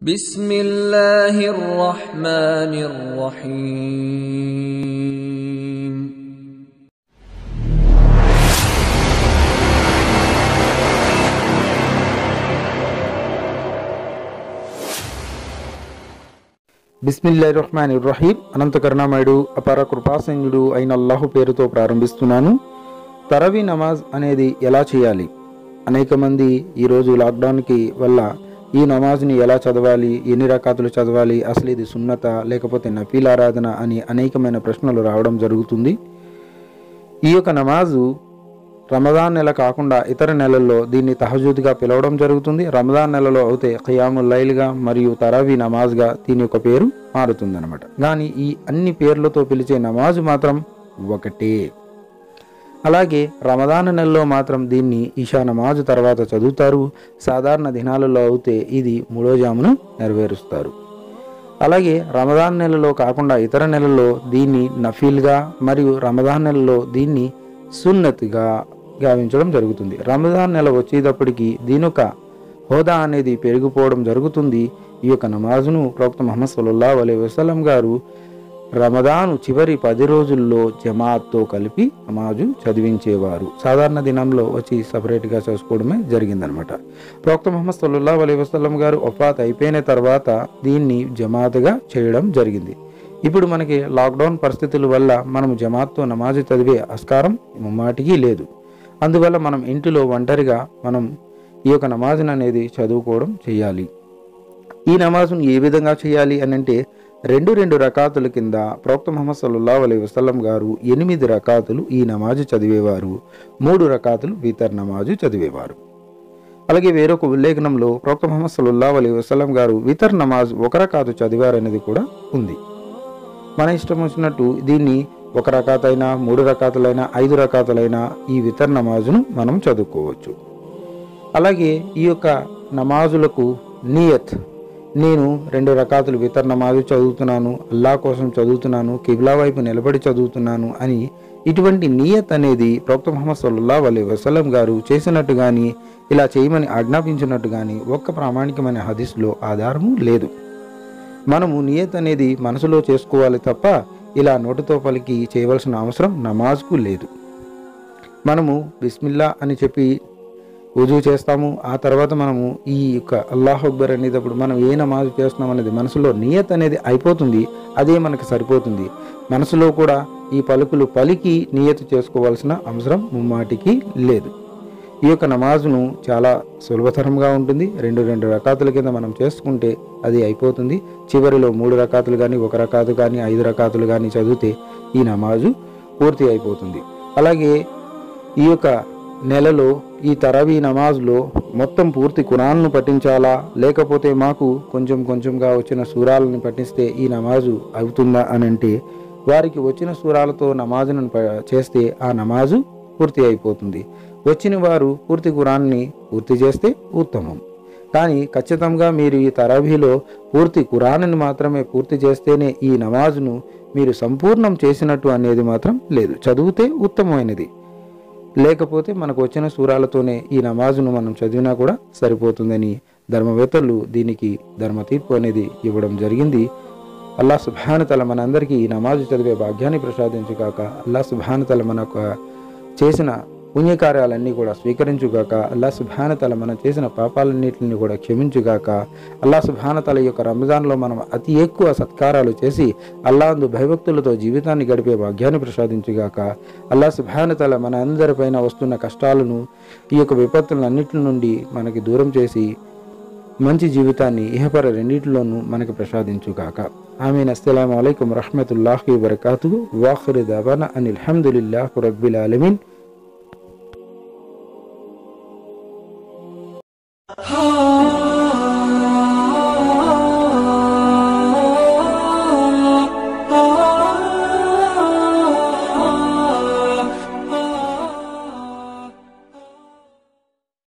بسم الله الرحمن الرحيم బిస్మిల్లా రహమాన్ రహీం అనంత కరుణామయుడు అపార కృపాసంగుడు అయిన అల్లాహు పేరుతో ప్రారంభిస్తున్నాను తరవీ నమాజ్ అనేది ఎలా చేయాలి అనేక మంది ఈరోజు లాక్డౌన్కి వల్ల ఈ నమాజ్ని ఎలా చదవాలి ఎన్ని రకాతులు చదవాలి అసలు ఇది సున్నత లేకపోతే నఫీల్ ఆరాధన అని అనేకమైన ప్రశ్నలు రావడం జరుగుతుంది ఈ యొక్క నమాజు రమదాన్ నెల కాకుండా ఇతర నెలల్లో దీన్ని తహజూద్గా పిలవడం జరుగుతుంది రమదాన్ నెలలో అయితే ఖియాముల్ లైల్గా మరియు తరావీ నమాజ్గా దీని యొక్క పేరు మారుతుందన్నమాట కానీ ఈ అన్ని పేర్లతో పిలిచే నమాజు మాత్రం ఒకటే అలాగే రమదాన్ నెలలో మాత్రం దీన్ని ఇషా నమాజు తర్వాత చదువుతారు సాధారణ దినాలలో అయితే ఇది మూడో జామును నెరవేరుస్తారు అలాగే రమదాన్ నెలలో కాకుండా ఇతర నెలల్లో దీన్ని నఫీల్గా మరియు రమదాన్ నెలలో దీన్ని సున్నతిగా గావించడం జరుగుతుంది రమదాన్ నెల వచ్చేటప్పటికి దీని యొక్క హోదా అనేది పెరిగిపోవడం జరుగుతుంది ఈ యొక్క నమాజును ప్రవక్త మహమ్మద్ సల్లల్లా అలై వసలం గారు రమదాను చివరి పది రోజుల్లో జమాత్తో కలిపి నమాజు చదివించేవారు సాధారణ దినంలో వచ్చి సపరేట్గా చేసుకోవడమే జరిగిందనమాట ప్రవక్త మహమ్మద్ సల్లుల్లా అలై వసలం గారు ఒఫాత్ అయిపోయిన తర్వాత దీన్ని జమాత్గా చేయడం జరిగింది ఇప్పుడు మనకి లాక్డౌన్ పరిస్థితుల వల్ల మనం జమాత్తో నమాజు చదివే ఆస్కారం ముమ్మాటికి లేదు అందువల్ల మనం ఇంటిలో ఒంటరిగా మనం ఈ యొక్క నమాజును అనేది చదువుకోవడం చేయాలి ఈ నమాజును ఏ విధంగా చేయాలి అని అంటే రెండు రెండు రకాతుల కింద ప్రవక్త ముహమ్మద్ సల్లా అలై వసల్లం గారు ఎనిమిది రకాతులు ఈ నమాజు చదివేవారు మూడు రకాతులు వితర్ నమాజు చదివేవారు అలాగే వేరొక ఉల్లేఖనంలో ప్రవక్త ముహమ్మద్ సల్లా అలై వసల్లం గారు వితర్ నమాజ్ ఒక రకాతు చదివారనేది కూడా ఉంది మన ఇష్టం వచ్చినట్టు దీన్ని ఒక రకాతైనా మూడు రకాతులైనా ఐదు రకాతులైనా ఈ వితర్ నమాజును మనం చదువుకోవచ్చు అలాగే ఈ యొక్క నమాజులకు నియత్ నేను రెండు రకాతులు వితర్ నమాజు చదువుతున్నాను అల్లా కోసం చదువుతున్నాను కిబ్లా వైపు నిలబడి చదువుతున్నాను అని ఇటువంటి నియత్ అనేది ప్రవక్త ముహమ్మద్ సల్లా అలై వసలం గారు చేసినట్టు కానీ ఇలా చేయమని ఆజ్ఞాపించినట్టు కానీ ఒక్క ప్రామాణికమైన హదీస్లో ఆధారము లేదు మనము నియత్ అనేది మనసులో చేసుకోవాలి తప్ప ఇలా నోటితో పలికి చేయవలసిన అవసరం నమాజ్కు లేదు మనము బిస్మిల్లా అని చెప్పి రుజువు చేస్తాము ఆ తర్వాత మనము ఈ యొక్క అల్లాహ్ అక్బర్ అనేటప్పుడు మనం ఏ నమాజు చేస్తున్నాం అనేది మనసులో నియత్ అనేది అయిపోతుంది అదే మనకు సరిపోతుంది మనసులో కూడా ఈ పలుకులు పలికి నియత్ చేసుకోవాల్సిన అవసరం ముమ్మాటికి లేదు ఈ యొక్క నమాజును చాలా సులభతరంగా ఉంటుంది రెండు రెండు రకాతుల కింద మనం చేసుకుంటే అది అయిపోతుంది చివరిలో మూడు రకాతులు కానీ ఒక రకాతు కానీ ఐదు రకాతులు కానీ చదివితే ఈ నమాజు పూర్తి అయిపోతుంది అలాగే ఈ యొక్క నెలలో ఈ తరవీ నమాజ్లో మొత్తం పూర్తి కురాన్ను పఠించాలా లేకపోతే మాకు కొంచెం కొంచెంగా వచ్చిన సూరాలను పఠిస్తే ఈ నమాజు అవుతుందా అని అంటే వారికి వచ్చిన సూరాలతో నమాజును ప- చేస్తే ఆ నమాజు పూర్తి అయిపోతుంది వచ్చిన వారు పూర్తి కురాన్ని పూర్తి చేస్తే ఉత్తమం కానీ ఖచ్చితంగా మీరు ఈ తరబీలో పూర్తి కురాన్ని మాత్రమే పూర్తి చేస్తేనే ఈ నమాజును మీరు సంపూర్ణం చేసినట్టు అనేది మాత్రం లేదు చదివితే ఉత్తమమైనది లేకపోతే మనకు వచ్చిన సూరాలతోనే ఈ నమాజును మనం చదివినా కూడా సరిపోతుందని ధర్మవేత్తలు దీనికి ధర్మ తీర్పు అనేది ఇవ్వడం జరిగింది అల్లా సుభానతల మనందరికీ ఈ నమాజు చదివే భాగ్యాన్ని ప్రసాదించుగాక అల్లా సుభానతల మనకు చేసిన పుణ్యకార్యాలన్నీ కూడా స్వీకరించుగాక అల్లా సుభానతల మనం చేసిన పాపాలన్నింటిని కూడా క్షమించుగాక అల్లా సుభానతల యొక్క రంజాన్లో మనం అతి ఎక్కువ సత్కారాలు చేసి అల్లాందు భయభక్తులతో జీవితాన్ని గడిపే భాగ్యాన్ని ప్రసాదించుగాక అల్లా సుభానతల మన అందరిపైన వస్తున్న కష్టాలను ఈ యొక్క విపత్తులన్నిటి నుండి మనకి దూరం చేసి మంచి జీవితాన్ని ఇహపర రెండింటిలోనూ మనకు ప్రసాదించుగాక ఆమీన్ అస్సలం అయికం రహమతుల్లాహి వరకాతు వాఖిర్ దావానా అనిల్ హమ్దులిల్లాహ్ రబ్బిల్ ఆలమీన్